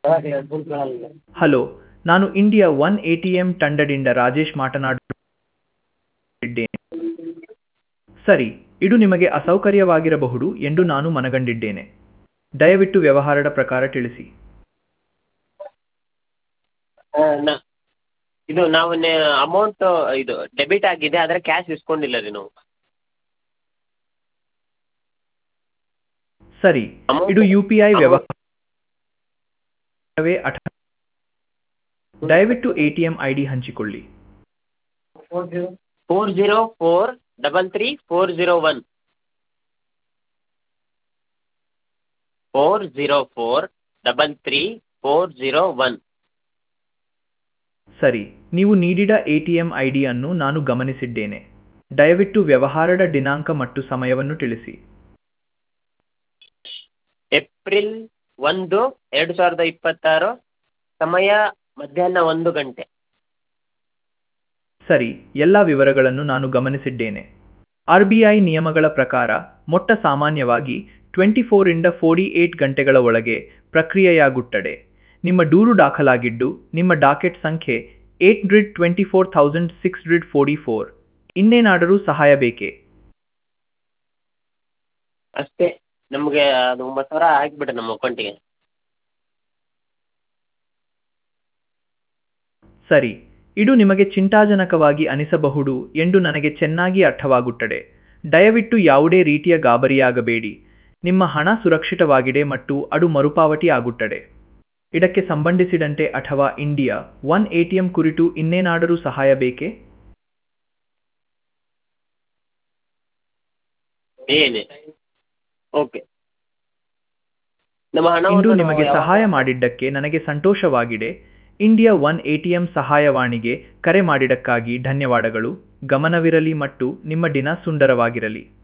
hello ನಾನು India one A T M ತಂಡದಿಂದ ರಾಜೇಶ್ ಮಾತನಾಡುತ್ತಿದ್ದೇನೆ ಸರಿ ಇದು ನಿಮಗೆ ಅಸೌಕರ್ಯವಾಗಿರಬಹುದು ಎಂದು ನಾನು ಮನಗಂಡಿದ್ದೇನೆ ದಯವಿಟ್ಟು ವ್ಯವಹಾರದ ಪ್ರಕಾರ ತಿಳಿಸಿ ನ- ಇದು ನಾವು ಅಮೌಂಟ್ ಇದು ಡೆಬಿಟ್ ಆಗಿದೆ ಆದರೆ ಕ್ಯಾಶ್ ಇಸ್ಕೊಂಡಿಲ್ಲ ರೀ ನಾವು ಸರಿ Amount- ಇದು ಯು ಪಿ ಐ ವ್ಯವಹಾರವೇ ಅಠ ದಯವಿಟ್ಟು A T M I D ಹಂಚಿಕೊಳ್ಳಿ four zero four double three four zero one four zero four double three four zero one ಸರಿ ನೀವು ನೀಡಿದ ಎ ಟಿ ಎಂ ಐ ಡಿಯನ್ನು ನಾನು ಗಮನಿಸಿದ್ದೇನೆ ದಯವಿಟ್ಟು ವ್ಯವಹಾರದ ದಿನಾಂಕ ಮತ್ತು ಸಮಯವನ್ನು ತಿಳಿಸಿ ಏಪ್ರಿಲ್ ಒಂದು ಎರಡು ಸಾವಿರದ ಇಪ್ಪತ್ತಾರು ಸಮಯ ಮಧ್ಯಾಹ್ನ ಒಂದು ಗಂಟೆ ಸರಿ ಎಲ್ಲ ವಿವರಗಳನ್ನು ನಾನು ಗಮನಿಸಿದ್ದೇನೆ ಆರ್ ಬಿ ಐ ನಿಯಮಗಳ ಪ್ರಕಾರ ಮೊಟ್ಟ ಸಾಮಾನ್ಯವಾಗಿ ಟ್ವೆಂಟಿ ಫೋರಿಂದ ಫೋರ್ಟಿ ಏಟ್ ಗಂಟೆಗಳ ಒಳಗೆ ಪ್ರಕ್ರಿಯೆಯಾಗುತ್ತದೆ ನಿಮ್ಮ ದೂರು ದಾಖಲಾಗಿದ್ದು ನಿಮ್ಮ ಡಾಕೆಟ್ ಸಂಖ್ಯೆ eight hundred twenty four thousand six hundred forty four ಇನ್ನೇನಾದರೂ ಸಹಾಯ ಬೇಕೇ ಅಷ್ಟೇ ನಮಗೆ ಅದು ಒಂಬತ್ತು ಸಾವಿರ ಹಾಕಿಬಿಡ್ರಿ ನಮ್ಮ ಅಕೌಂಟಿಗೆ ಸರಿ ಇದು ನಿಮಗೆ ಚಿಂತಾಜನಕವಾಗಿ ಅನಿಸಬಹುದು ಎಂದು ನನಗೆ ಚೆನ್ನಾಗಿ ಅರ್ಥವಾಗುತ್ತದೆ ದಯವಿಟ್ಟು ಯಾವುದೇ ರೀತಿಯ ಗಾಬರಿಯಾಗಬೇಡಿ ನಿಮ್ಮ ಹಣ ಸುರಕ್ಷಿತವಾಗಿದೆ ಮತ್ತು ಅದು ಮರುಪಾವತಿ ಆಗುತ್ತದೆ ಇದಕ್ಕೆ ಸಂಬಂಧಿಸಿದಂತೆ ಅಥವಾ ಇಂಡಿಯಾ ಒನ್ ಎಟಿಎಂ ಕುರಿತು ಇನ್ನೇನಾದರೂ ಸಹಾಯ ಬೇಕೇ ಏನೇ ಓಕೆ ನಮ್ಮ ಇಂದು ಹಣವನ್ನು ನಿಮಗೆ ನಾವು ಸಹಾಯ ಮಾಡಿದ್ದಕ್ಕೆ ನನಗೆ ಸಂತೋಷವಾಗಿದೆ ಇಂಡಿಯಾ ಒನ್ ಎಟಿಎಂ ಸಹಾಯವಾಣಿಗೆ ಕರೆ ಮಾಡಿದ್ದಕ್ಕಾಗಿ ಧನ್ಯವಾದಗಳು ಗಮನವಿರಲಿ ಮತ್ತು ನಿಮ್ಮ ದಿನ ಸುಂದರವಾಗಿರಲಿ